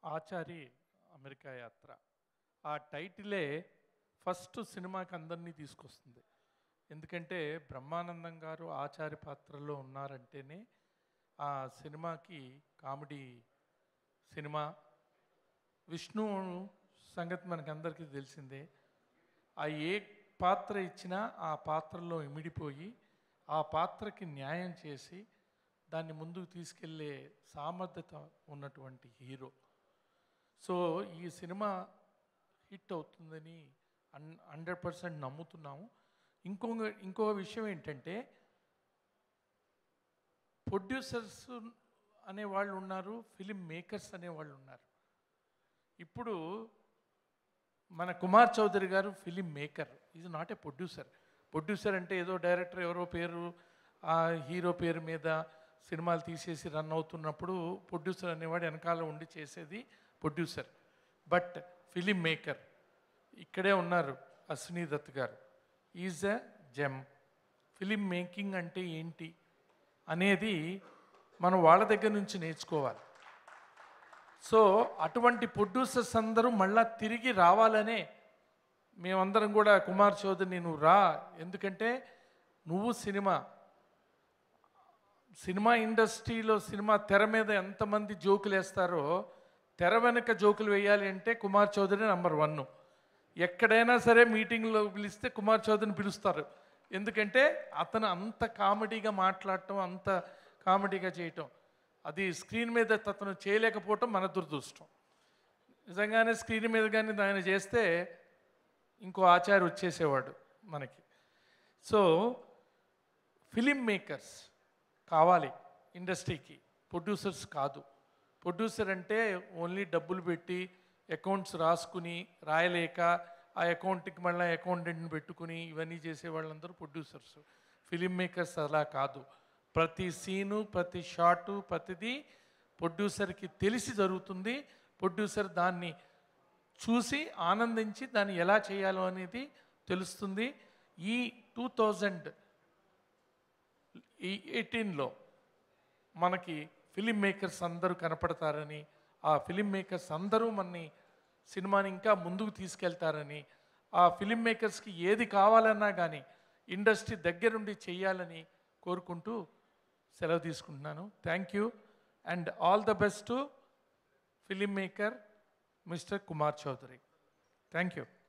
Achari America యాత్ర ఆ టైటిలే first సినిమాకి అందరినీ తీసుకొస్తుంది ఎందుకంటే బ్రహ్మానందం గారు ఆచారి పాత్రలో ఉన్నారంటేనే ఆ సినిమాకి కామెడీ సినిమా విష్ణు సంగతి మనకి అందరికీ తెలిసిందే ఆ ఏ పాత్ర ఇచ్చినా ఆ పాత్రలో ఇమిడిపోయి ఆ పాత్రకి న్యాయం చేసి దాన్ని ముందుకు తీసుకెళ్ళే సామర్థ్యత ఉన్నటువంటి హీరో సో ఈ సినిమా హిట్ అవుతుందని హన్ హండ్రెడ్ పర్సెంట్ నమ్ముతున్నాము ఇంకొక ఇంకో విషయం ఏంటంటే ప్రొడ్యూసర్స్ అనే వాళ్ళు ఉన్నారు ఫిలిం మేకర్స్ అనే వాళ్ళు ఉన్నారు ఇప్పుడు మన Kumar Chowdary garu film maker is not a producer producer అంటే ఏదో డైరెక్టర్ ఎవరో పేరు ఆ హీరో పేరు మీద సినిమాలు తీసేసి రన్ అవుతున్నప్పుడు ప్రొడ్యూసర్ అనేవాడు వెనకాల ఉండి చేసేది ప్రొడ్యూసర్ బట్ ఫిలిం మేకర్ ఇక్కడే ఉన్నారు Ashwini Dutt garu is a gem film making అంటే ఏంటి అనేది మనం వాళ్ళ దగ్గర నుంచి నేర్చుకోవాలి సో అటువంటి ప్రొడ్యూసర్స్ అందరూ మళ్ళా తిరిగి రావాలనే మేమందరం కూడా కుమార్ చౌదరి నువ్వు రా ఎందుకంటే నువ్వు సినిమా సినిమా ఇండస్ట్రీలో సినిమా తెర మీద ఎంతమంది జోకులు వేస్తారో తెర వెనక జోకులు వేయాలి అంటే కుమార్ చౌదరి నంబర్ వన్ ఎక్కడైనా సరే మీటింగ్లో పిలిస్తే కుమార్ చౌదరిని పిలుస్తారు ఎందుకంటే అతను అంత కామెడీగా మాట్లాడటం అంత కామెడీగా చేయటం అది స్క్రీన్ మీద అతను చేయలేకపోవటం మన దురదృష్టం నిజంగానే స్క్రీన్ మీద కానీ ఆయన చేస్తే ఇంకో ఆచారి వచ్చేసేవాడు మనకి సో ఫిలిం మేకర్స్ కావాలి ఇండస్ట్రీకి ప్రొడ్యూసర్స్ కాదు ప్రొడ్యూసర్ అంటే ఓన్లీ డబ్బులు పెట్టి అకౌంట్స్ రాసుకుని రాయలేక ఆ అకౌంట్కి మళ్ళీ అకౌంటెంట్ని పెట్టుకుని ఇవన్నీ చేసే వాళ్ళందరూ ప్రొడ్యూసర్స్ ఫిలిం మేకర్స్ అలా కాదు ప్రతి సీను ప్రతి షాటు ప్రతిదీ ప్రొడ్యూసర్కి తెలిసి జరుగుతుంది ప్రొడ్యూసర్ దాన్ని చూసి ఆనందించి దాన్ని ఎలా చేయాలో అనేది తెలుస్తుంది ఈ టూ థౌజండ్ ఈ ఎయిటీన్లో మనకి ఫిలిం మేకర్స్ అందరూ కనపడతారని ఆ ఫిలిం మేకర్స్ అందరూ మనని సినిమాని ఇంకా ముందుకు తీసుకెళ్తారని ఆ ఫిలిం మేకర్స్కి ఏది కావాలన్నా కానీ ఇండస్ట్రీ దగ్గరుండి చేయాలని కోరుకుంటూ సెలవు తీసుకుంటున్నాను thank you and all the best to film maker mister Kumar Chowdary thank you